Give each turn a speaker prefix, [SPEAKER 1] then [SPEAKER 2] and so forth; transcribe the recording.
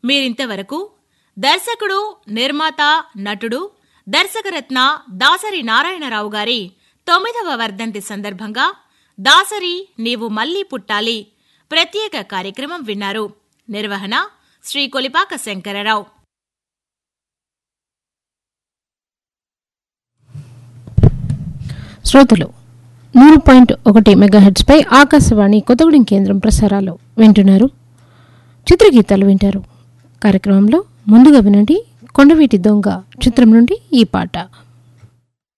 [SPEAKER 1] మీరింతవరకు దర్శకుడు నిర్మాత నటుడు దర్శకరత్న దాసరి నారాయణరావు గారి తొమ్మిదవ వర్ధంతి సందర్భంగా దాసరి నీవు మళ్లీ పుట్టాలి ప్రత్యేక కార్యక్రమం విన్నారు నిర్వహణ శ్రీ కొలిపాక శంకరరావు
[SPEAKER 2] శ్రోతలు నూరు పాయింట్ ఒకటి మెగాహెడ్స్పై ఆకాశవాణి కొత్తగూడెం కేంద్రం ప్రసారాలు వింటున్నారు చిత్రగీతాలు వింటారు కార్యక్రమంలో ముందుగా వినండి కొండవీటి దొంగ చిత్రం నుండి ఈ పాట